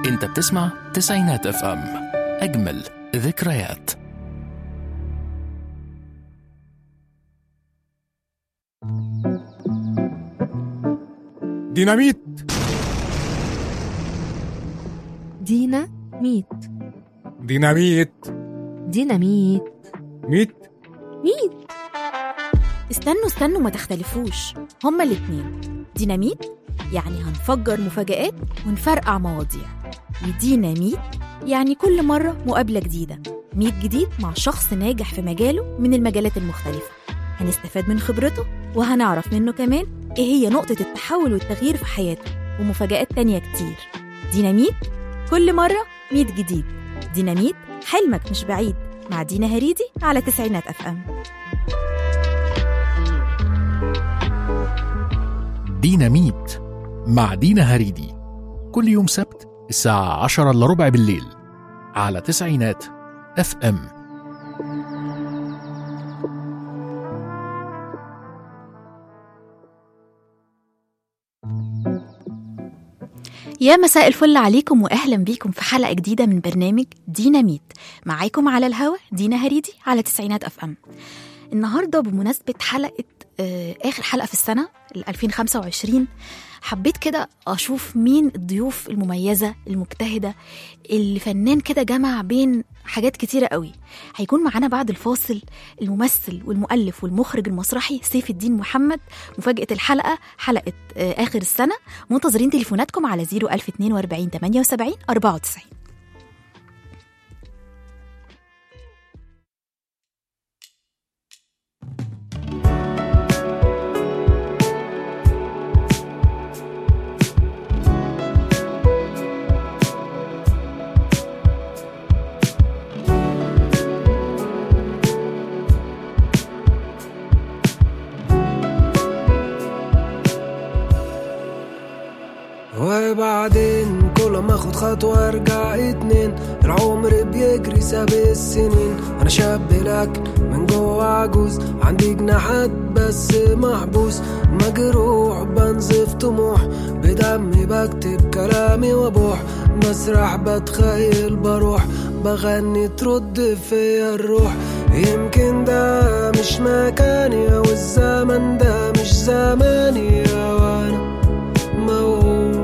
انت بتسمع تسعينات اف ام اجمل ذكريات ديناميت دينا ميت ديناميت ديناميت ميت ميت استنوا استنوا ما تختلفوش هما الاتنين ديناميت يعني هنفجر مفاجآت ونفرقع مواضيع وديناميت يعني كل مرة مقابلة جديدة ميت جديد مع شخص ناجح في مجاله من المجالات المختلفة هنستفاد من خبرته وهنعرف منه كمان ايه هي نقطة التحول والتغيير في حياته ومفاجآت تانية كتير ديناميت كل مرة ميت جديد ديناميت حلمك مش بعيد مع دينا هريدي على تسعينات اف ام ديناميت مع دينا هريدي كل يوم سبت الساعة عشرة إلا ربع بالليل على تسعينات اف ام يا مساء الفل عليكم واهلا بيكم في حلقه جديده من برنامج ديناميت معاكم على الهوا دينا هريدي على تسعينات اف ام النهارده بمناسبه حلقه آه، اخر حلقه في السنه ال 2025 حبيت كده اشوف مين الضيوف المميزه المجتهده اللي فنان كده جمع بين حاجات كتيره قوي هيكون معانا بعد الفاصل الممثل والمؤلف والمخرج المسرحي سيف الدين محمد مفاجاه الحلقه حلقه آه، اخر السنه منتظرين تليفوناتكم على 01042 78 94 وبعدين كل ما اخد خطوة ارجع اتنين العمر بيجري ساب السنين انا شاب لكن من جوه عجوز عندي جناحات بس محبوس مجروح بنزف طموح بدمي بكتب كلامي وابوح بسرح بتخيل بروح بغني ترد فيا الروح يمكن ده مش مكاني او الزمن ده مش زماني وانا موهوم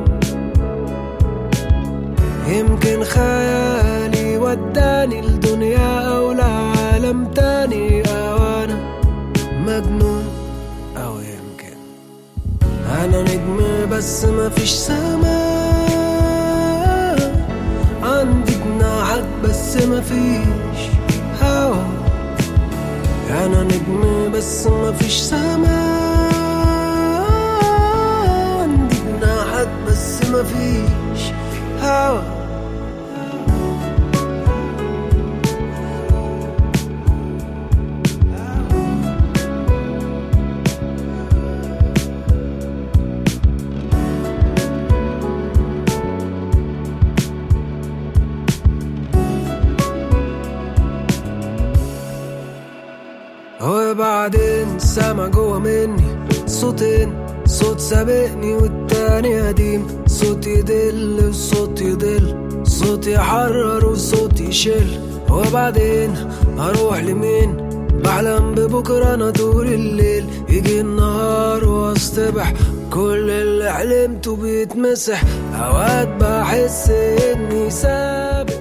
يمكن خيالي وداني لدنيا أو لعالم تاني أو أنا مجنون أو يمكن أنا نجم بس مفيش سماء عندي جناحات بس مفيش هوا أنا نجم بس مفيش سماء عندي جناحات بس مفيش هوا وبعدين سامع جوا مني صوتين صوت سابقني والتاني قديم صوت يدل وصوت يضل صوت يحرر وصوت يشل وبعدين اروح لمين بحلم ببكرة انا طول الليل يجي النهار واصطبح كل اللي حلمته بيتمسح اوقات بحس اني سابق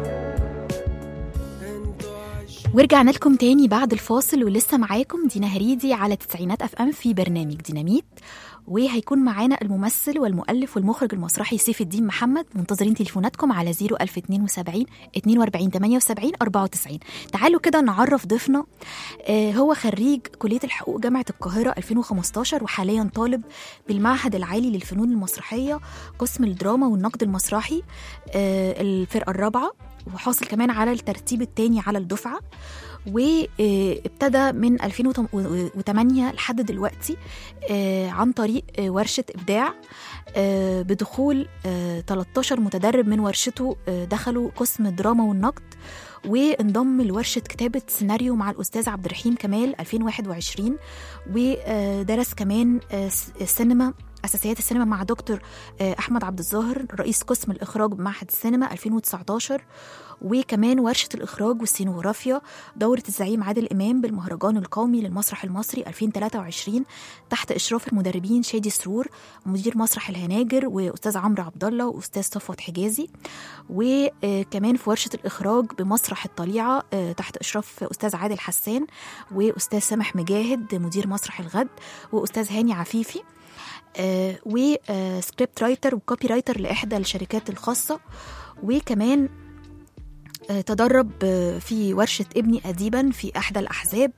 انتوا عايشين ورجعنا لكم تاني بعد الفاصل ولسه معاكم دينا هريدي على تسعينات اف ام في برنامج ديناميت وهيكون معانا الممثل والمؤلف والمخرج المسرحي سيف الدين محمد منتظرين تليفوناتكم على 01072 42 78 94 تعالوا كده نعرف ضيفنا آه هو خريج كلية الحقوق جامعة القاهرة 2015 وحاليا طالب بالمعهد العالي للفنون المسرحية قسم الدراما والنقد المسرحي آه الفرقة الرابعة وحاصل كمان على الترتيب الثاني على الدفعة وابتدى من 2008 لحد دلوقتي آه، عن طريق آه، ورشة إبداع آه، بدخول آه، 13 متدرب من ورشته آه، دخلوا قسم الدراما والنقد وانضم لورشة كتابة سيناريو مع الأستاذ عبد الرحيم كمال 2021 ودرس كمان آه، س- السينما اساسيات السينما مع دكتور آه، احمد عبد الظاهر رئيس قسم الاخراج بمعهد السينما 2019 وكمان ورشه الاخراج والسينوغرافيا دوره الزعيم عادل امام بالمهرجان القومي للمسرح المصري 2023 تحت اشراف المدربين شادي سرور مدير مسرح الهناجر واستاذ عمرو عبد الله واستاذ صفوت حجازي وكمان في ورشه الاخراج بمسرح الطليعه آه، تحت اشراف استاذ عادل حسان واستاذ سامح مجاهد مدير مسرح الغد واستاذ هاني عفيفي آه، وسكريبت رايتر وكوبي رايتر لاحدى الشركات الخاصه وكمان آه، تدرب آه، في ورشة ابني أديبا في أحدى الأحزاب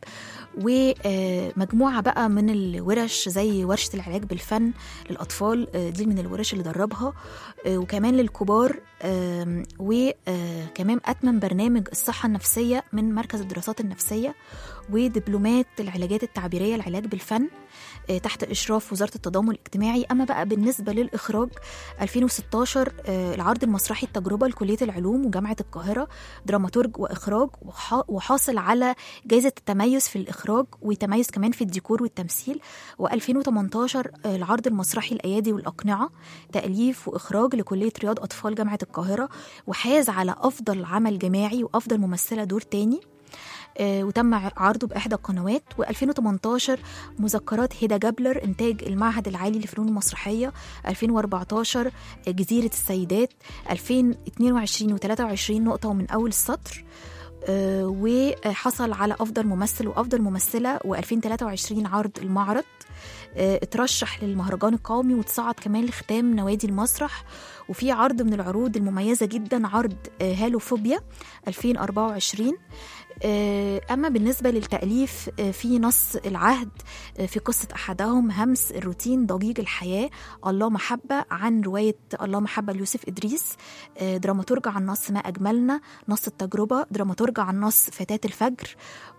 ومجموعة بقى من الورش زي ورشة العلاج بالفن للأطفال آه، دي من الورش اللي دربها آه، وكمان للكبار آم، وكمان أتمم برنامج الصحة النفسية من مركز الدراسات النفسية ودبلومات العلاجات التعبيرية العلاج بالفن آه، تحت إشراف وزارة التضامن الاجتماعي أما بقى بالنسبة للإخراج 2016 آه، العرض المسرحي التجربة لكلية العلوم وجامعة القاهرة دراماتورج وإخراج وحا- وحاصل على جائزة التميز في الإخراج وتميز كمان في الديكور والتمثيل و2018 العرض المسرحي الأيادي والأقنعة تأليف وإخراج لكلية رياض أطفال جامعة القاهرة وحاز على أفضل عمل جماعي وأفضل ممثلة دور تاني آه، وتم عرضه بإحدى القنوات و2018 مذكرات هدى جبلر إنتاج المعهد العالي للفنون المسرحية 2014 جزيرة السيدات 2022 و23 نقطة ومن أول السطر آه، وحصل على أفضل ممثل وأفضل ممثلة و2023 عرض المعرض آه، اترشح للمهرجان القومي وتصعد كمان لختام نوادي المسرح وفي عرض من العروض المميزة جدا عرض آه، هالوفوبيا 2024 آه، أما بالنسبة للتأليف آه، في نص العهد آه، في قصة أحدهم همس الروتين ضجيج الحياة الله محبة عن رواية الله محبة ليوسف إدريس آه، دراماتورج عن نص ما أجملنا نص التجربة دراماتورج عن نص فتاة الفجر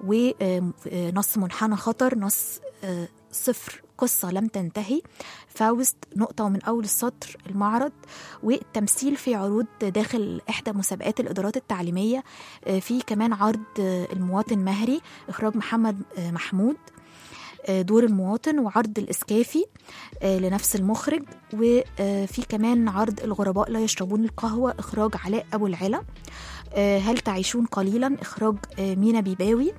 ونص منحنى خطر نص آه، صفر قصة لم تنتهي فاوست نقطة ومن أول السطر المعرض والتمثيل في عروض داخل إحدى مسابقات الإدارات التعليمية آه، في كمان عرض آه، المواطن مهري إخراج محمد آه، محمود آه، دور المواطن وعرض الإسكافي آه، لنفس المخرج وفي كمان عرض الغرباء لا يشربون القهوة إخراج علاء أبو العلا آه، هل تعيشون قليلا إخراج آه، مينا بيباوي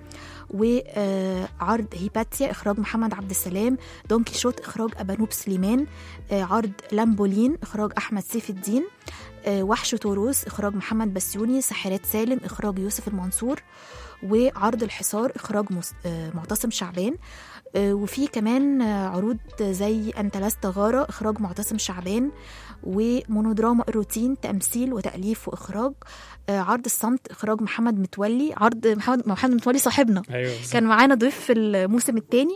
وعرض هيباتيا إخراج محمد عبد السلام دون كيشوت إخراج أبانوب سليمان آه، عرض لامبولين إخراج أحمد سيف الدين آه، وحش توروس إخراج محمد بسيوني ساحرات سالم إخراج يوسف المنصور وعرض الحصار إخراج مس- آه، معتصم شعبان آه، وفي كمان آه، عروض زي أنت لست غارة إخراج معتصم شعبان ومونودراما الروتين تمثيل وتأليف وإخراج آه، عرض الصمت إخراج محمد متولي عرض محمد محمد متولي صاحبنا ايوه كان معانا ضيف في الموسم الثاني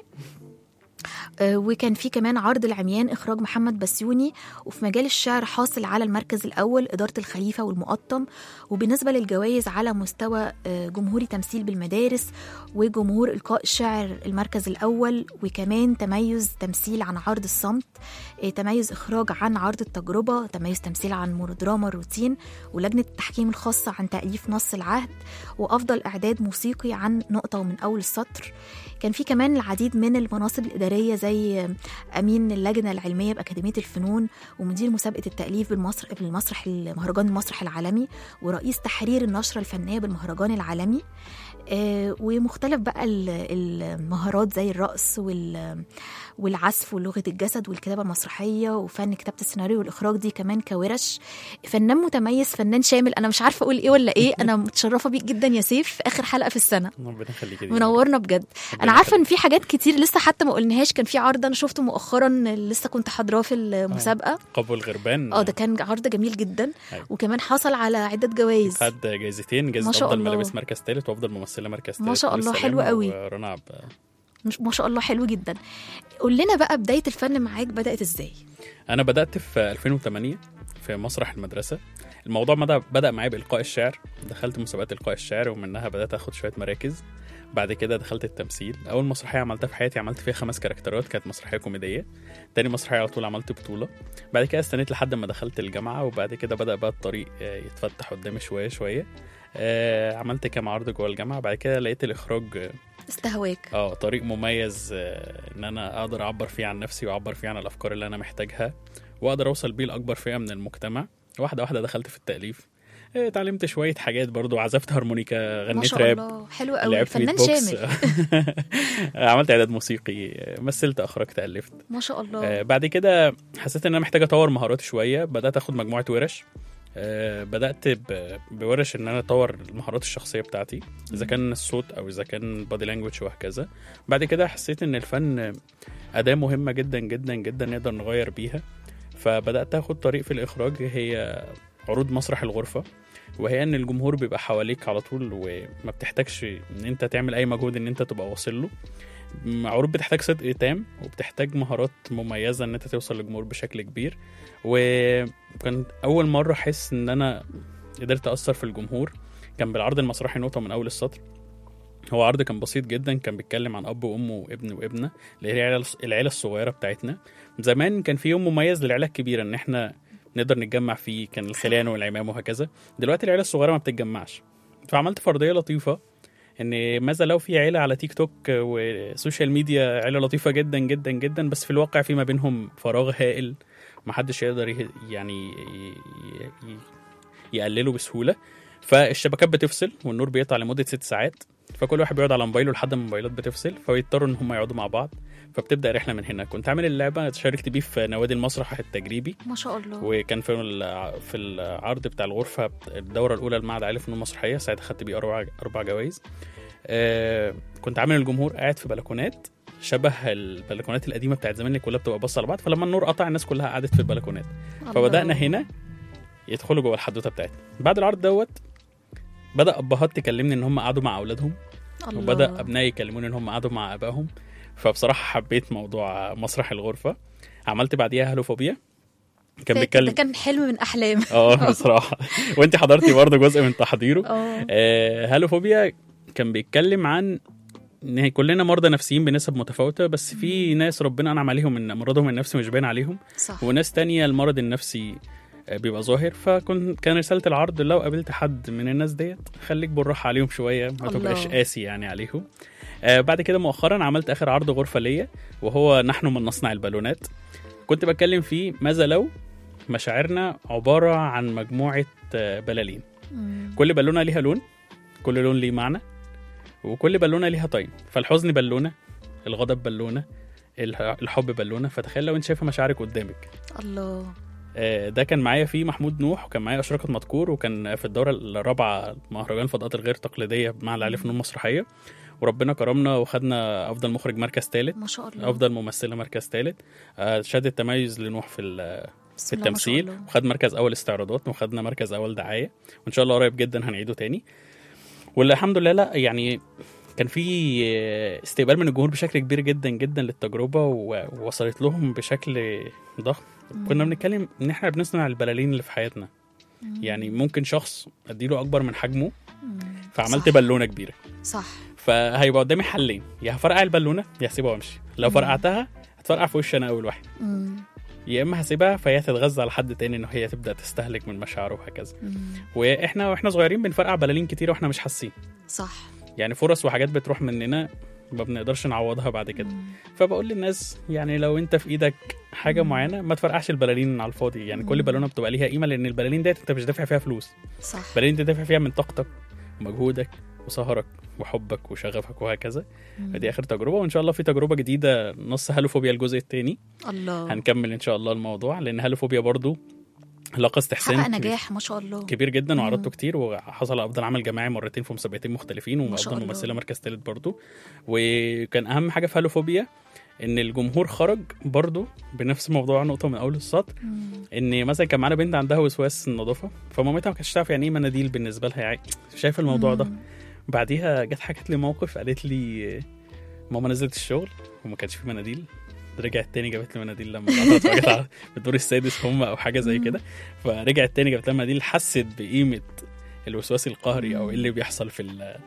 وكان في كمان عرض العميان إخراج محمد بسيوني وفي مجال الشعر حاصل على المركز الأول إدارة الخليفة والمقطم وبالنسبة للجوائز على مستوى آه، جمهوري تمثيل بالمدارس وجمهور إلقاء الشعر المركز الأول وكمان تميز تمثيل عن عرض الصمت آه، تميز إخراج عن عرض التجربة تميز تمثيل عن مونودراما الروتين ولجنة التحكيم الخاصة عن تأليف نص العهد وأفضل إعداد موسيقي عن نقطة ومن أول السطر كان في كمان العديد من المناصب الإدارية زي أمين اللجنة العلمية بأكاديمية الفنون ومدير مسابقة التأليف بالمسرح بالمسرح المهرجان المسرح العالمي ورئيس تحرير النشرة الفنية بالمهرجان العالمي آه، ومختلف بقى ال- المهارات زي الرقص وال- والعزف ولغة الجسد والكتابة المسرحية وفن كتابة السيناريو والإخراج دي كمان كورش فنان متميز فنان شامل أنا مش عارفة أقول إيه ولا إيه أنا متشرفة بيك جدا يا سيف في آخر حلقة في السنة ربنا يخليك يا دينا. منورنا بجد ربنا انا عارفه ان يخليك. في حاجات كتير لسه حتى ما قلناهاش كان في عرض انا شفته مؤخرا لسه كنت حاضراه في المسابقه قبو الغربان اه ده كان عرض جميل جدا أيوة. وكمان حصل على عده جوائز خد جايزتين جايزه ما شاء افضل الله. ملابس مركز ثالث وافضل ممثله مركز ثالث ما شاء نور الله، السلامة حلو قوي. ورنا عب مش ما شاء الله حلو جدا قول لنا بقى بدايه الفن معاك بدات ازاي انا بدات في 2008 في مسرح المدرسه الموضوع بدا بدا معايا بالقاء الشعر دخلت مسابقات القاء الشعر ومنها بدات اخد شويه مراكز بعد كده دخلت التمثيل اول مسرحيه عملتها في حياتي عملت فيها خمس كاركترات كانت مسرحيه كوميديه تاني مسرحيه على طول عملت بطوله بعد كده استنيت لحد ما دخلت الجامعه وبعد كده بدا بقى الطريق آه، يتفتح قدامي شويه شويه آه، عملت كام عرض جوه الجامعه بعد كده لقيت الاخراج آه، استهواك اه طريق مميز آه، ان انا اقدر اعبر فيه عن نفسي واعبر فيه عن الافكار اللي انا محتاجها واقدر اوصل بيه لاكبر فئه من المجتمع واحده واحده دخلت في التاليف آه، اتعلمت شويه حاجات برضو عزفت هارمونيكا ما غنيت شاء راب الله حلو قوي لعبت فنان بيت بوكس شامل عملت اعداد موسيقي آه، مثلت اخرجت الفت ما شاء الله آه، بعد كده حسيت ان انا محتاج اطور مهاراتي شويه بدات اخد مجموعه ورش آه، بدات ب- بورش ان انا اطور المهارات الشخصيه بتاعتي اذا كان الصوت او اذا كان بادي لانجوج وهكذا بعد كده حسيت ان الفن اداه مهمه جدا جدا جدا نقدر نغير بيها فبدات اخد طريق في الاخراج هي عروض مسرح الغرفه وهي ان الجمهور بيبقى حواليك على طول وما بتحتاجش ان انت تعمل اي مجهود ان انت تبقى واصل له م- عروض بتحتاج صدق تام وبتحتاج مهارات مميزه ان انت توصل للجمهور بشكل كبير وكان اول مره احس ان انا قدرت اثر في الجمهور كان بالعرض المسرحي نقطه من اول السطر هو عرض كان بسيط جدا كان بيتكلم عن اب وام وابن وابنه اللي هي العيله العيله الصغيره بتاعتنا زمان كان في يوم مميز للعيله الكبيره ان احنا نقدر نتجمع فيه كان الخلان والعمام وهكذا دلوقتي العيله الصغيره ما بتتجمعش فعملت فرضيه لطيفه ان ماذا لو في عيله على تيك توك وسوشيال ميديا عيله لطيفه جدا جدا جدا بس في الواقع في ما بينهم فراغ هائل محدش يقدر يه- يعني ي- ي- يقلله بسهوله فالشبكات بتفصل والنور بيقطع لمده ست ساعات فكل واحد بيقعد على موبايله لحد ما الموبايلات بتفصل فبيضطروا ان هم يقعدوا مع بعض فبتبدا رحله من هنا كنت عامل اللعبه شاركت بيه في نوادي المسرح التجريبي ما شاء الله وكان في الع- في العرض بتاع الغرفه الدوره الاولى المعهد العالي للفنون المسرحيه ساعتها خدت بيه اربع اربع جوائز آه كنت عامل الجمهور قاعد في بلكونات شبه البلكونات القديمه بتاعت زمان اللي كلها بتبقى باصه على بعض فلما النور قطع الناس كلها قعدت في البلكونات فبدانا الله. هنا يدخلوا جوه الحدوته بتاعتنا بعد العرض دوت بدا ابهات تكلمني ان هم قعدوا مع اولادهم الله. وبدا ابنائي يكلموني ان هم قعدوا مع ابائهم فبصراحه حبيت موضوع مسرح الغرفه عملت بعديها هالوفوبيا كان فاكر بيتكلم ده كان حلم من احلام اه بصراحه وانت حضرتي برضه جزء من تحضيره اه آه هالوفوبيا كان بيتكلم عن ان هي كلنا مرضى نفسيين بنسب متفاوته بس في ناس ربنا انعم عليهم ان مرضهم النفسي مش باين عليهم صح وناس تانية المرض النفسي آه، بيبقى ظاهر فكنت كان رساله العرض لو قابلت حد من الناس ديت خليك بالراحه عليهم شويه ما الله. تبقاش قاسي يعني عليهم آه بعد كده مؤخرا عملت اخر عرض غرفه ليا وهو نحن من نصنع البالونات كنت بتكلم فيه ماذا لو مشاعرنا عباره عن مجموعه آه، بلالين مم. كل بالونه ليها لون كل لون ليه معنى وكل بالونه ليها طيب فالحزن بالونه الغضب بالونه الح- الحب بالونه فتخيل لو انت شايفه مشاعرك قدامك الله آه، ده كان معايا فيه محمود نوح وكان معايا اشرقت مذكور وكان في الدوره الرابعه مهرجان الفضاءات الغير تقليديه مع العالي فنون مسرحيه وربنا كرمنا وخدنا افضل مخرج مركز ثالث ما شاء الله افضل ممثله مركز ثالث شهاده تميز لنوح في ال- بسم في الله ما شاء التمثيل الله. وخد مركز اول استعراضات وخدنا مركز اول دعايه وان شاء الله قريب جدا هنعيده تاني والحمد لله لا يعني كان في استقبال من الجمهور بشكل كبير جدا جدا للتجربه و- ووصلت لهم بشكل ضخم كنا بنتكلم ان احنا بنصنع البلالين اللي في حياتنا يعني ممكن شخص اديله اكبر من حجمه مم. فعملت صح. بالونه كبيره صح فهيبقى قدامي حلين يا هفرقع البالونه يا هسيبها وامشي لو فرقعتها هتفرقع في وشي انا اول واحد مم. يا اما هسيبها فهي تتغذى على حد تاني ان هي تبدا تستهلك من مشاعره وهكذا مم. واحنا واحنا صغيرين بنفرقع بلالين كتير واحنا مش حاسين صح يعني فرص وحاجات بتروح مننا ما بنقدرش نعوضها بعد كده مم. فبقول للناس يعني لو انت في ايدك حاجه مم. معينه ما تفرقعش البلالين على الفاضي يعني كل مم. بالونه بتبقى ليها قيمه لان البلالين ديت انت مش دافع فيها فلوس صح البلالين انت دافع فيها من طاقتك ومجهودك وسهرك وحبك وشغفك وهكذا مم. فدي اخر تجربه وان شاء الله في تجربه جديده نص هالوفوبيا الجزء الثاني الله هنكمل ان شاء الله الموضوع لان هالوفوبيا برضو لاقى استحسان حقق كبير- نجاح ما شاء الله كبير جدا وعرضته مم. كتير وحصل افضل عمل جماعي مرتين في مسابقتين مختلفين ما شاء وافضل الله. ممثله مركز ثالث برضو وكان اهم حاجه في هالوفوبيا ان الجمهور خرج برضو بنفس موضوع نقطه من اول السطر مم. ان مثلا كان معانا بنت عندها وسواس النظافه فمامتها ما كانتش تعرف يعني ايه مناديل بالنسبه لها يعني شايفه الموضوع ده مم. بعديها جت حكت لي موقف قالت لي ماما نزلت الشغل وما كانش في مناديل رجعت تاني جابت لي مناديل لما قعدت اتفرجت على الدور السادس هم او حاجه زي كده فرجعت تاني جابت لها مناديل حست بقيمه الوسواس القهري او ايه اللي بيحصل في ال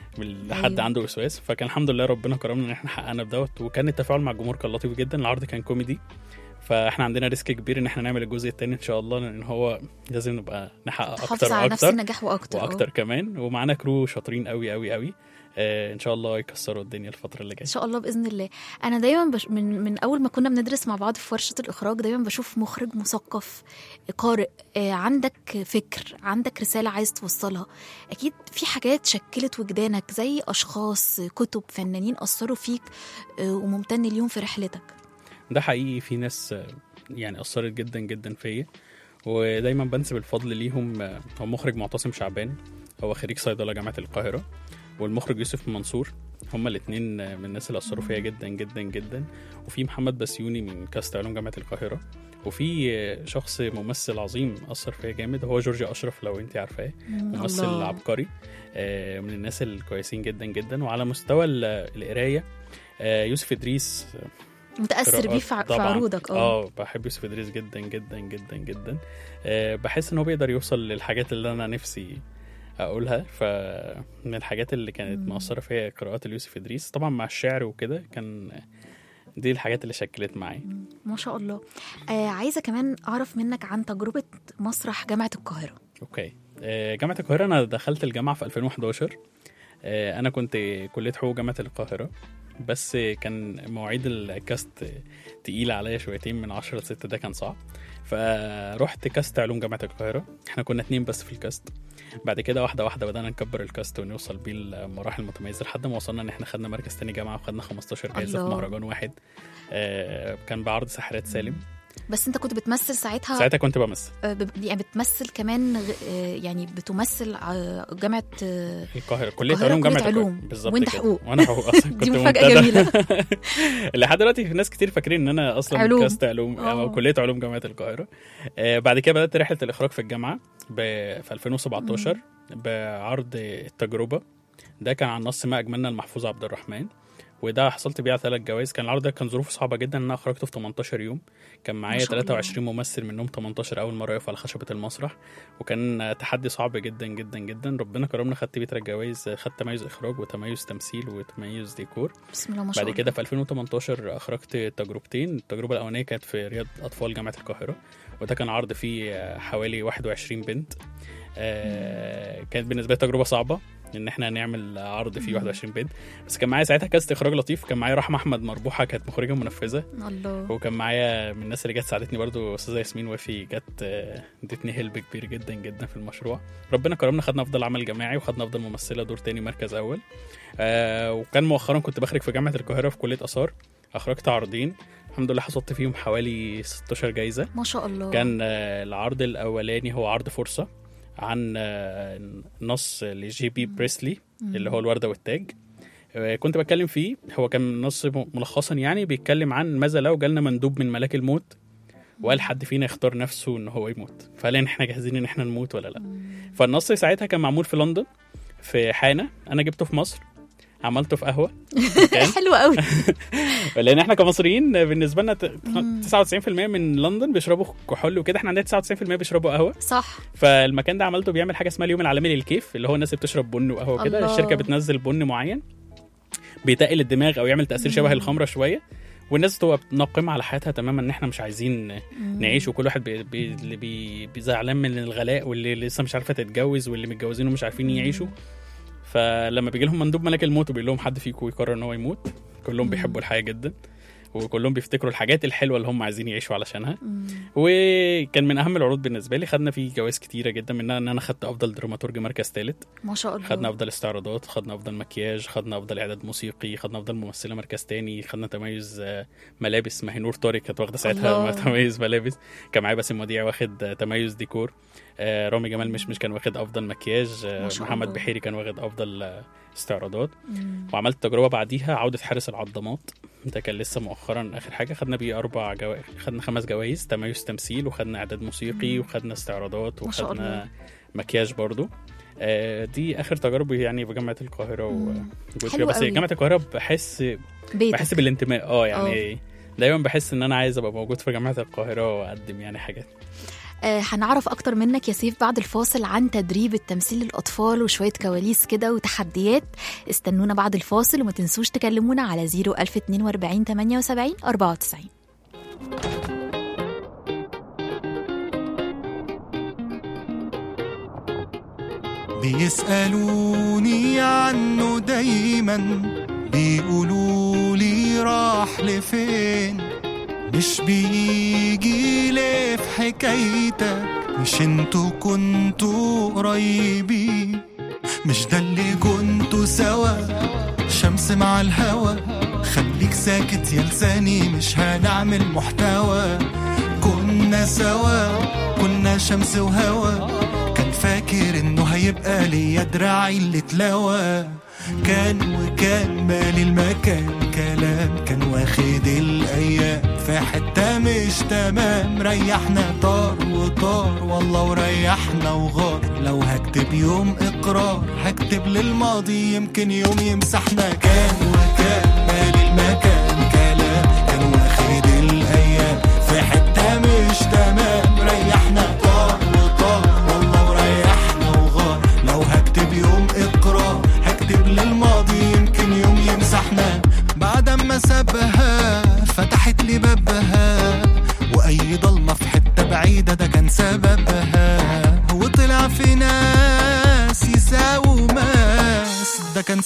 من حد أيوة. عنده وسواس فكان الحمد لله ربنا كرمنا ان احنا حققنا بدوت وكان التفاعل مع الجمهور كان لطيف جدا العرض كان كوميدي فاحنا عندنا ريسك كبير ان احنا نعمل الجزء الثاني ان شاء الله لان هو لازم نبقى نحقق تحافظ اكتر على نفس واكتر النجاح واكتر واكتر كمان ومعانا كرو شاطرين قوي قوي قوي آه ان شاء الله يكسروا الدنيا الفتره اللي ان جايه شاء الله باذن الله انا دايما بش من من اول ما كنا بندرس مع بعض في ورشه الاخراج دايما بشوف مخرج مثقف قارئ آه، عندك فكر عندك رساله عايز توصلها اكيد في حاجات شكلت وجدانك زي اشخاص كتب فنانين اثروا فيك آه، وممتن ليهم في رحلتك ده حقيقي في ناس آه، يعني اثرت جدا جدا فيا ودايما بنسب الفضل ليهم آه، هو مخرج معتصم شعبان هو خريج صيدله جامعه القاهره والمخرج يوسف منصور هما الاثنين من الناس اللي اثروا فيا جدا جدا جدا وفي محمد بسيوني من كاست علوم جامعه القاهره وفي آه، شخص ممثل عظيم اثر فيا جامد هو جورجي اشرف لو انت عارفاه ممثل الله. عبقري آه، من الناس الكويسين جدا جدا وعلى مستوى ال- القرايه آه، يوسف ادريس متاثر بيه قراءات في ع- في طبعاً. عروضك اه اه بحب يوسف ادريس جدا جدا جدا جدا آه بحس ان هو بيقدر يوصل للحاجات اللي انا نفسي اقولها فمن الحاجات اللي كانت مم. مؤثره فيا قراءات اليوسف ادريس طبعا مع الشعر وكده كان دي الحاجات اللي شكلت معايا ما شاء الله آه عايزه كمان اعرف منك عن تجربه مسرح جامعه القاهره اوكي آه، جامعه القاهره انا دخلت الجامعه في 2011 آه، انا كنت كليه حقوق جامعه القاهره بس كان مواعيد الكاست تقيلة عليا شويتين من 10 ل 6 ده كان صعب فرحت كاست علوم جامعة القاهرة احنا كنا اتنين بس في الكاست بعد كده واحدة واحدة بدأنا نكبر الكاست ونوصل بيه لمراحل متميزة لحد ما وصلنا ان احنا خدنا مركز تاني جامعة وخدنا 15 جايزة في الله. مهرجان واحد آه، كان بعرض ساحرات سالم بس انت كنت بتمثل ساعتها ساعتها كنت بمثل آه، ب- يعني بتمثل كمان غ- آه، يعني بتمثل آه، جامعه آه، القاهرة كلية القاهرة علوم كلية جامعة علوم. القاهرة بالظبط وانت كده. حقوق. وانا حقوق اصلا كنت دي مفاجأة منتدى. جميلة. لحد دلوقتي في ناس كتير فاكرين ان انا اصلا علوم. علوم. كاست علوم آه. او كليه علوم جامعه القاهره آه بعد كده بدات رحله الاخراج في الجامعه ب... في 2017 بعرض التجربه ده كان عن نص ما اجملنا المحفوظ عبد الرحمن وده حصلت بيه على ثلاث جوائز كان العرض ده كان ظروفه صعبه جدا ان انا اخرجته في 18 يوم كان معايا ما شاء الله. 23 ممثل منهم 18 اول مره يقف على خشبه المسرح وكان تحدي صعب جدا جدا جدا ربنا كرمنا خدت بيه ثلاث جوائز خدت تميز اخراج وتميز تمثيل وتميز ديكور بسم الله ما شاء بعد الله كده في 2018 اخرجت تجربتين التجربه الاولانيه كانت في رياض اطفال جامعه القاهره وده كان عرض فيه حوالي 21 بنت آه، كانت بالنسبه لي تجربه صعبه ان احنا نعمل عرض فيه 21 بنت بس كان معايا ساعتها كاست اخراج لطيف كان معايا رحمه احمد مربوحه كانت مخرجه منفذه الله وكان معايا من الناس اللي جت ساعدتني برضو استاذه ياسمين وفي جت آه، ادتني هيلب كبير جدا جدا في المشروع ربنا كرمنا خدنا افضل عمل جماعي وخدنا افضل ممثله دور تاني مركز اول آه وكان مؤخرا كنت بخرج في جامعه القاهره في كليه اثار اخرجت عرضين الحمد لله حصلت فيهم حوالي 16 جايزه ما شاء الله كان آه، العرض الاولاني هو عرض فرصه عن آه، نص لجي بي بريسلي اللي هو الورده والتاج آه، كنت بتكلم فيه هو كان نص م- ملخصا يعني بيتكلم عن ماذا لو جالنا مندوب من ملاك الموت وقال حد فينا يختار نفسه ان هو يموت فهل احنا جاهزين ان احنا نموت ولا لا فالنص ساعتها كان معمول في لندن في حانه انا جبته في مصر عملته في قهوه مكان. حلو قوي لان احنا كمصريين بالنسبه لنا ت- 99% من لندن بيشربوا كحول وكده احنا عندنا 99% بيشربوا قهوه صح فالمكان ده عملته بيعمل حاجه اسمها اليوم العالمي للكيف اللي هو الناس اللي بتشرب بن وقهوه كده الله. الشركه بتنزل بن معين بيتقل الدماغ او يعمل تاثير شبه الخمره شويه والناس تبقى ناقمه على حياتها تماما ان احنا مش عايزين نعيش وكل واحد بي بي اللي بي بيزعلان من الغلاء واللي لسه مش عارفه تتجوز واللي متجوزين ومش عارفين يعيشوا فلما بيجي لهم مندوب ملك الموت وبيقول لهم حد فيكم يقرر ان هو يموت كلهم بيحبوا الحياه جدا وكلهم بيفتكروا الحاجات الحلوه اللي هم عايزين يعيشوا علشانها وكان من اهم العروض بالنسبه لي خدنا فيه جوائز كتيره جدا منها ان انا خدت افضل دراماتورج مركز ثالث ما شاء الله خدنا افضل استعراضات خدنا افضل مكياج خدنا افضل اعداد موسيقي خدنا افضل ممثله مركز تاني خدنا تميز آه، ملابس ما هي نور طارق كانت واخده ساعتها الله. تميز ملابس كان معايا باسم وديع واخد آه، تميز ديكور آه، رامي جمال مش مش كان واخد افضل مكياج آه، ما شاء محمد الله. بحيري كان واخد افضل آه، استعراضات مم. وعملت تجربه بعديها عوده حارس العضمات ده كان لسه مؤخرا اخر حاجه خدنا بيه اربع جوائز خدنا خمس جوائز تميز تمثيل وخدنا اعداد موسيقي وخدنا استعراضات ما شاء الله. وخدنا مكياج برضو آه، دي اخر تجاربي يعني في جامعه القاهره مم. وجوز حلو بس قوي. جامعه القاهره بحس بيتك بحس بالانتماء اه يعني دايما بحس ان انا عايز ابقى موجود في جامعه القاهره واقدم يعني حاجات آه هنعرف اكتر منك يا سيف بعد الفاصل عن تدريب التمثيل للاطفال وشويه كواليس كده وتحديات استنونا بعد الفاصل وما تنسوش تكلمونا على 01042 78 94 بيسألوني عنه دايما بيقولوا لي راح لفين مش بيجي ليه في حكايتك مش انتوا كنتوا قريبين مش ده اللي كنتوا سوا شمس مع الهوا خليك ساكت يا لساني مش هنعمل محتوى كنا سوا كنا شمس وهوا كان فاكر انه هيبقى ليا دراعي اللي اتلوى كان وكان مالي المكان كلام كان واخد الايام في حته مش تمام ريحنا طار وطار والله وريحنا وغار لو هكتب يوم اقرار هكتب للماضي يمكن يوم يمسحنا كان وكان مالي المكان كلام كان واخد الايام في حته مش تمام ريحنا طار وطار والله وريحنا وغار لو هكتب يوم اقرار هكتب للماضي يمكن يوم يمسحنا بعد ما سابها فتحت لي بابها واي ضلمه في حته بعيده ده كان سببها وطلع في ناس يساووا ماس ده كان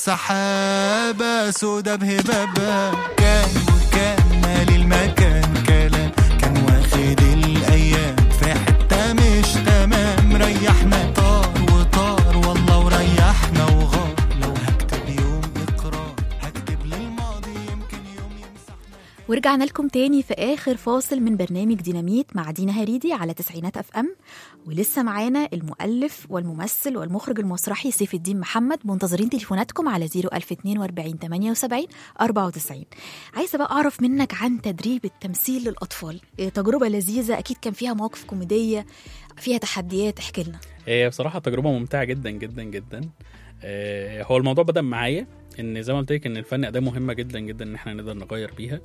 سحابه سودا بهبابها كان وكان مالي المكان كلام كان واخد الايام في حته مش تمام ريحنا طار وطار والله وريحنا وغار لو هكتب يوم اقرار هكتب للماضي يمكن يوم يمسحنا ورجعنا لكم تاني في آخر فاصل من برنامج ديناميت مع دينا هريدي على تسعينات أف أم ولسه معانا المؤلف والممثل والمخرج المسرحي سيف الدين محمد منتظرين تليفوناتكم على 01042 78 94 عايزة بقى أعرف منك عن تدريب التمثيل للأطفال إيه، تجربة لذيذة أكيد كان فيها مواقف كوميدية فيها تحديات احكي لنا هي بصراحة تجربة ممتعة جدا جدا جدا آه، هو الموضوع بدأ معايا ان زي ما قلت لك ان الفن أداة مهمة جدا جدا ان احنا نقدر نغير بيها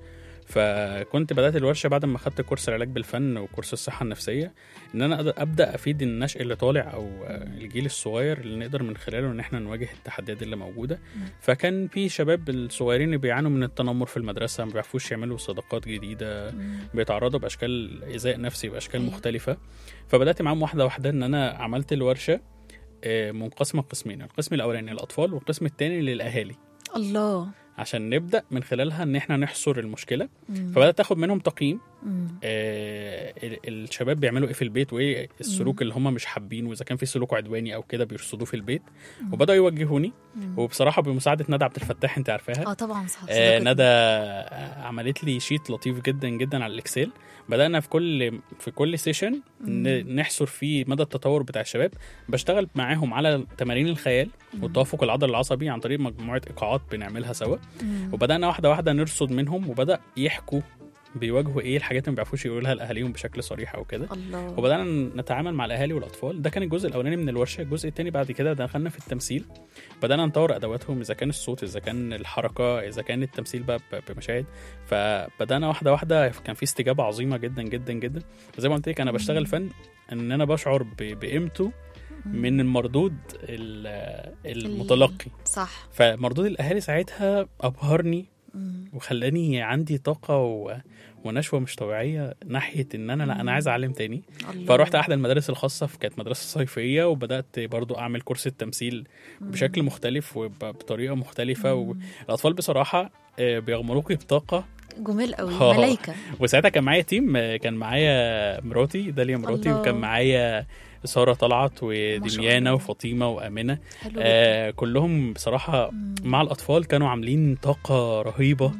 فكنت بدأت الورشة بعد ما خدت كورس العلاج بالفن وكورس الصحة النفسية ان انا أقدر- ابدأ افيد النشء اللي طالع او آه، الجيل الصغير اللي نقدر من خلاله ان احنا نواجه التحديات اللي موجودة فكان في شباب الصغيرين اللي بيعانوا من التنمر في المدرسة ما بيعرفوش يعملوا صداقات جديدة بيتعرضوا باشكال ايذاء نفسي باشكال أيوة. مختلفة فبدأت معاهم واحدة واحدة ان انا عملت الورشة آه، منقسمة قسمين القسم الأولاني للأطفال والقسم الثاني للأهالي الله عشان نبدأ من خلالها إن إحنا نحصر المشكلة مم. فبدأت آخد منهم تقييم مم. آه ال- الشباب بيعملوا إيه في البيت وإيه السلوك اللي هم مش حابينه وإذا كان في سلوك عدواني أو كده بيرصدوه في البيت وبدأوا يوجهوني وبصراحة بمساعدة ندى عبد الفتاح أنت عارفاها اه طبعا صح آه صدقني. ندى عملت لي شيت لطيف جدا جدا على الاكسل بدانا في كل في كل سيشن نحصر فيه مدى التطور بتاع الشباب بشتغل معاهم على تمارين الخيال والتوافق العضلي العصبي عن طريق مجموعه ايقاعات بنعملها سوا مم. وبدانا واحده واحده نرصد منهم وبدا يحكوا بيواجهوا ايه الحاجات اللي ما بيعرفوش يقولها لاهاليهم بشكل صريح او كده الله وبدانا نتعامل مع الاهالي والاطفال ده كان الجزء الاولاني من الورشه الجزء الثاني بعد كده دخلنا في التمثيل بدانا نطور ادواتهم اذا كان الصوت اذا كان الحركه اذا كان التمثيل بقى ب- بمشاهد فبدانا واحده واحده كان في استجابه عظيمه جدا جدا جدا زي ما قلت لك انا بشتغل فن ان انا بشعر ب- بقيمته من المردود ال- المتلقي صح فمردود الاهالي ساعتها ابهرني مم. وخلاني عندي طاقه و... ونشوه مش طبيعيه ناحيه ان انا لا انا عايز اعلم تاني الله فروحت احد المدارس الخاصه في كانت مدرسه صيفيه وبدات برضو اعمل كورس التمثيل بشكل مختلف وبطريقه مختلفه والاطفال بصراحه آه، بيغمروكي بطاقه جميل قوي آه. ملايكه وساعتها كان معايا تيم آه، كان معايا مراتي داليا مراتي الله. وكان معايا ساره طلعت ما شاء ودميانه الله. وفاطمه وامنه حلو جدا. آه كلهم بصراحه مع الاطفال كانوا عاملين طاقه رهيبه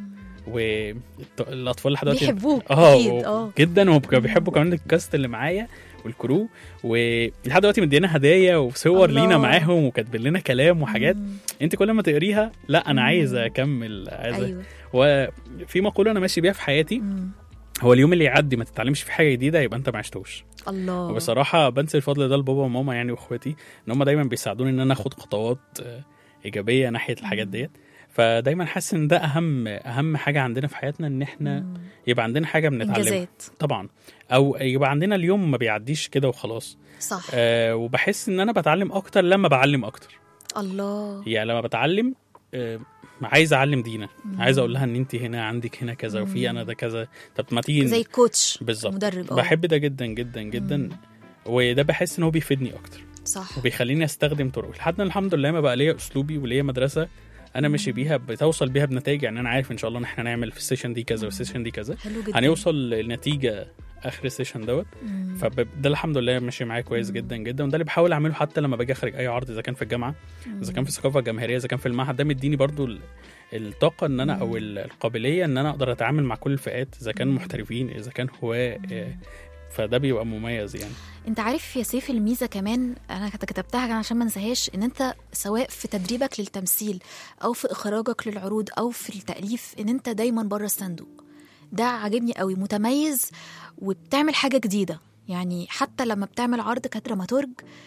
والاطفال لحد دلوقتي بيحبوك اه اكيد و- اه جدا وبيحبوا كمان الكاست اللي معايا والكرو ولحد دلوقتي مدينا هدايا وصور الله. لينا معاهم وكاتبين لنا كلام وحاجات مم. انت كل ما تقريها لا انا مم. عايز اكمل عايز ايوه وفي مقوله انا ماشي بيها في حياتي مم. هو اليوم اللي يعدي ما تتعلمش في حاجه جديده يبقى انت ما عشتوش الله وبصراحه بنسى الفضل ده لبابا وماما يعني واخواتي ان هم دايما بيساعدوني ان انا اخد خطوات آه، ايجابيه ناحيه الحاجات ديت فدايما حاسس ان ده اهم اهم حاجه عندنا في حياتنا ان احنا مم. يبقى عندنا حاجه بنتعلمها انجازات طبعا او يبقى عندنا اليوم ما بيعديش كده وخلاص صح أه وبحس ان انا بتعلم اكتر لما بعلم اكتر الله يعني لما بتعلم أه عايز اعلم دينا عايز اقول لها ان انت هنا عندك هنا كذا وفي انا ده كذا طب ما تيجي زي كوتش بالظبط مدرب اه بحب ده جدا جدا جدا وده بحس ان هو بيفيدني اكتر صح وبيخليني استخدم طرق لحد الحمد لله ما بقى ليا اسلوبي وليا مدرسه انا ماشي بيها بتوصل بيها بنتائج يعني انا عارف ان شاء الله ان احنا نعمل في السيشن دي كذا والسيشن دي كذا حلو جدا هنوصل لنتيجه اخر السيشن دوت مم. فده الحمد لله ماشي معايا كويس مم. جدا جدا وده اللي بحاول اعمله حتى لما باجي اخرج اي عرض اذا كان في الجامعه اذا كان في الثقافه الجماهيريه اذا كان في المعهد ده مديني برضو ال- الطاقه ان انا او ال- القابليه ان انا اقدر اتعامل مع كل الفئات اذا كان محترفين اذا كان هواه آه، فده بيبقى مميز يعني انت عارف يا سيف الميزه كمان انا كت- كتبتها كمان عشان ما انساهاش ان انت سواء في تدريبك للتمثيل او في اخراجك للعروض او في التاليف ان انت دايما بره الصندوق ده عاجبني قوي متميز وبتعمل حاجه جديده يعني حتى لما بتعمل عرض كدراماتورج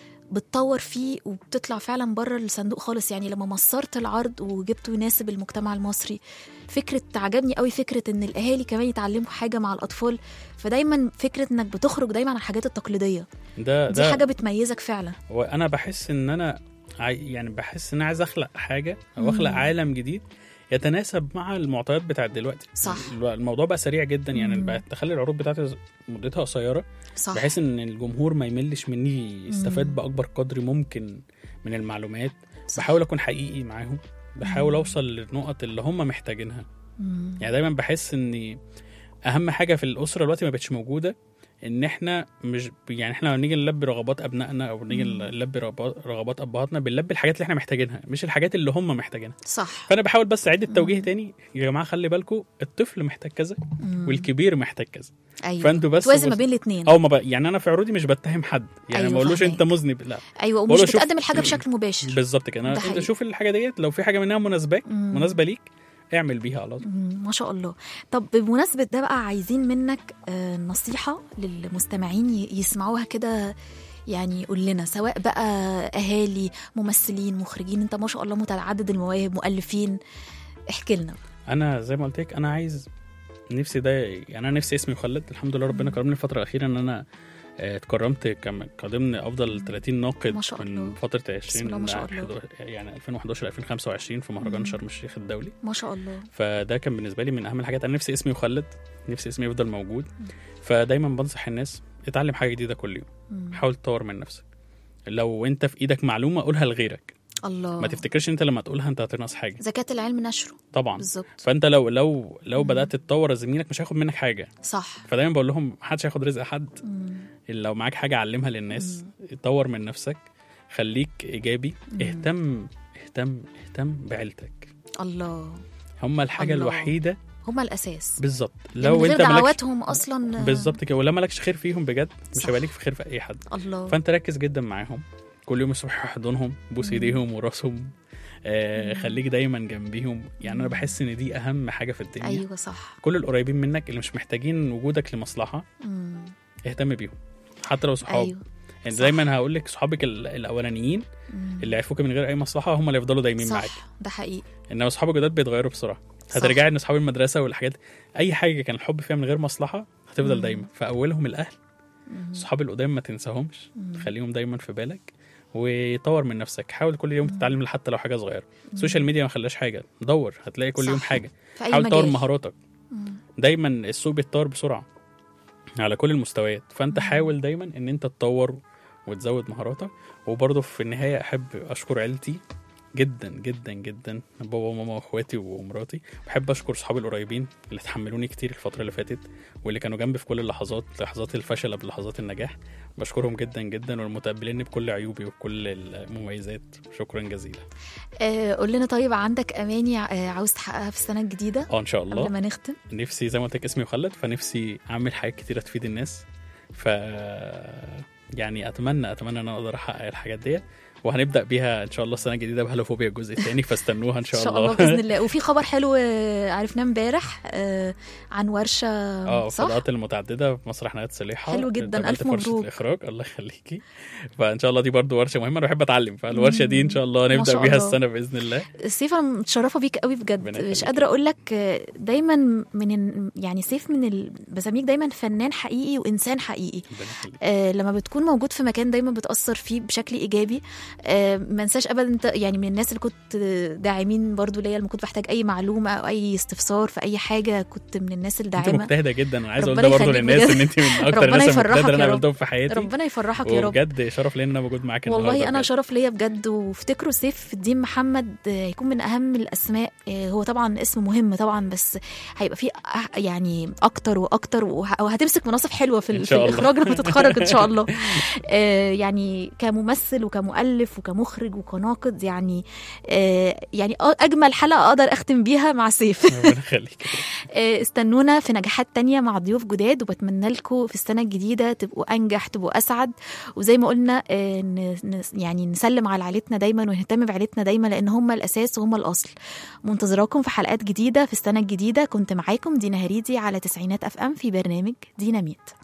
بتطور فيه وبتطلع فعلا بره الصندوق خالص يعني لما مصرت العرض وجبته يناسب المجتمع المصري فكره عجبني قوي فكره ان الاهالي كمان يتعلموا حاجه مع الاطفال فدايما فكره انك بتخرج دايما عن الحاجات التقليديه ده دي ده حاجه بتميزك فعلا وانا بحس ان انا عاي- يعني بحس ان انا عايز اخلق حاجه او اخلق مم. عالم جديد يتناسب مع المعطيات بتاعت دلوقتي صح. الو- الموضوع بقى سريع جدا يعني مم. بقى تخلي العروض بتاعتي مدتها قصيره صح بحيث ان الجمهور ما يملش مني يستفاد مم. باكبر قدر ممكن من المعلومات صح. بحاول اكون حقيقي معاهم بحاول مم. اوصل للنقط اللي هم محتاجينها مم. يعني دايما بحس ان اهم حاجه في الاسره دلوقتي ما بقتش موجوده ان احنا مش يعني احنا لما نيجي نلبي رغبات ابنائنا او نيجي مم. نلبي رغبات رغبات ابهاتنا بنلبي الحاجات اللي احنا محتاجينها مش الحاجات اللي هم محتاجينها صح فانا بحاول بس اعيد التوجيه مم. تاني يا جماعه خلي بالكم الطفل محتاج كذا مم. والكبير محتاج كذا ايوه فانتوا بس توازن ما بص- بين الاثنين او ما بقى يعني انا في عروضي مش بتهم حد يعني أيوة ما بقولوش فاهماك. انت مذنب لا ايوه بقول ومش له شوف- بتقدم الحاجه بشكل مباشر بالظبط كده ده انا انت حقيقي. شوف الحاجه ديت لو في حاجه منها مناسباك مم. مناسبه ليك اعمل بيها على طول مم، ما شاء الله طب بمناسبة ده بقى عايزين منك آه، نصيحة للمستمعين ي- يسمعوها كده يعني قول لنا سواء بقى أهالي ممثلين مخرجين أنت ما شاء الله متعدد المواهب مؤلفين احكي لنا انا زي ما قلت لك انا عايز نفسي ده يعني انا نفسي اسمي يخلد الحمد لله ربنا مم. كرمني الفتره الاخيره ان انا آه، اتكرمت كم- كضمن افضل 30 ناقد ما شاء من الله. فتره بسم الله 20 ما شاء الله. 11 يعني 2011 2025 في مهرجان مم. شرم الشيخ الدولي ما شاء الله فده كان بالنسبه لي من اهم الحاجات انا نفسي اسمي يخلد نفسي اسمي يفضل موجود فدايما بنصح الناس اتعلم حاجه جديده كل يوم مم. حاول تطور من نفسك لو انت في ايدك معلومه قولها لغيرك الله ما تفتكرش انت لما تقولها انت هتنقص حاجه زكاة العلم نشره طبعا بالظبط فانت لو لو لو مم. بدات تطور زميلك مش هياخد منك حاجه صح فدايما بقول لهم محدش هياخد رزق حد مم. إلا لو معاك حاجه علمها للناس طور من نفسك خليك ايجابي مم. اهتم اهتم اهتم بعيلتك الله هم الحاجه الله. الوحيده هما الأساس بالظبط يعني لو من غير انت مالكش دعواتهم أصلا بالظبط كده ولو مالكش خير فيهم بجد مش صح. هيبقى ليك في خير في اي حد الله فانت ركز جدا معاهم كل يوم الصبح احضنهم بوس مم. ايديهم وراسهم آه مم. خليك دايما جنبيهم يعني انا مم. بحس ان دي اهم حاجه في الدنيا أيوة صح كل القريبين منك اللي مش محتاجين وجودك لمصلحه مم. اهتم بيهم حتى لو صحاب أيوة يعني صح. دايما هقول لك صحابك ال- الاولانيين مم. اللي عرفوك من غير اي مصلحه هم اللي يفضلوا دايمين معاك صح ده حقيقي انما صحاب الجداد بيتغيروا بسرعه صح. هترجعي ان اصحاب المدرسه والحاجات اي حاجه كان الحب فيها من غير مصلحه هتفضل مم. دايما فاولهم الاهل مم. صحاب القدام ما تنساهمش مم. خليهم دايما في بالك وطور من نفسك حاول كل يوم مم. تتعلم حتى لو حاجه صغيره مم. السوشيال ميديا ما خلاش حاجه دور هتلاقي كل يوم صح. حاجه في أي حاول تطور مجال مهاراتك مم. دايما السوق بيتطور بسرعه على كل المستويات فانت مم. حاول دايما ان انت تطور وتزود مهاراتك وبرضه في النهايه احب اشكر عيلتي جدا جدا جدا بابا وماما واخواتي ومراتي بحب اشكر صحابي القريبين اللي تحملوني كتير الفتره اللي فاتت واللي كانوا جنبي في كل اللحظات لحظات الفشل قبل لحظات النجاح بشكرهم جدا جدا والمتقبليني بكل عيوبي وبكل المميزات شكرا جزيلا آه قول لنا طيب عندك أماني آه عاوز تحققها في السنة الجديدة اه ان شاء الله قبل ما نختم نفسي زي ما قلت لك اسمي مخلد فنفسي اعمل حاجات كتيره تفيد الناس ف يعني اتمنى اتمنى ان انا اقدر احقق الحاجات دي وهنبدا بيها ان شاء الله السنه الجديده بهالوفوبيا الجزء الثاني فاستنوها ان إن شاء, شاء الله بإذن الله وفي خبر حلو آه، عرفناه امبارح آه عن ورشة اه صح؟ الفضاءات المتعدده في مسرح نهايه صليحه حلو جدا، اتقابلت ألف في ورشة مبروك. الاخراج الله يخليكي فان شاء الله دي برضو ورشه مهمه انا بحب اتعلم فالورشه دي ان شاء الله ما نبدا شاء بيها الله. السنه باذن الله سيف انا متشرفه بيك قوي ربنا بجد يخليك. مش قادره اقول لك آه، دايما من ال- يعني سيف من ال... بسميك دايما فنان حقيقي وانسان حقيقي ربنا يخليك. آه لما بتكون موجود في مكان دايما بتاثر فيه بشكل ايجابي آه، ما انساش ابدا انت يعني من الناس اللي كنت داعمين برضو ليا لما كنت بحتاج اي معلومه او اي استفسار في اي حاجه كنت من الناس انت الداعمه مجتهده جدا انا عايز اقول ربنا ده برضه يخليك للناس بجد. ان انت من اكتر ربنا الناس يفرحك المجتهده اللي يا انا رب. قابلتهم في حياتي ربنا يفرحك يا رب وبجد شرف لي ان انا موجود معاك والله النهارده انا بجد. شرف ليا بجد وافتكروا سيف الدين محمد آه، هيكون من اهم الاسماء آه، هو طبعا اسم مهم طبعا بس هيبقى فيه أح- يعني اكتر واكتر وه- وهتمسك مناصب حلوه في, إن ال- في شاء الله. الاخراج لما تتخرج ان شاء الله آه، يعني كممثل وكمؤلف وكمخرج وكناقد يعني آه، يعني أ- اجمل حلقه اقدر اختم بيها مع سيف ربنا يخليك آه، استنونا في نجاحات تانية مع ضيوف جداد وبتمنى لكم في السنة الجديدة تبقوا أنجح تبقوا أسعد وزي ما قلنا آه، ن- ن- يعني نسلم على عيلتنا دايما ونهتم بعيلتنا دايما لأن هم الأساس وهم الأصل منتظراكم في حلقات جديدة في السنة الجديدة كنت معاكم دينا هريدي على تسعينات أف أم في برنامج ديناميت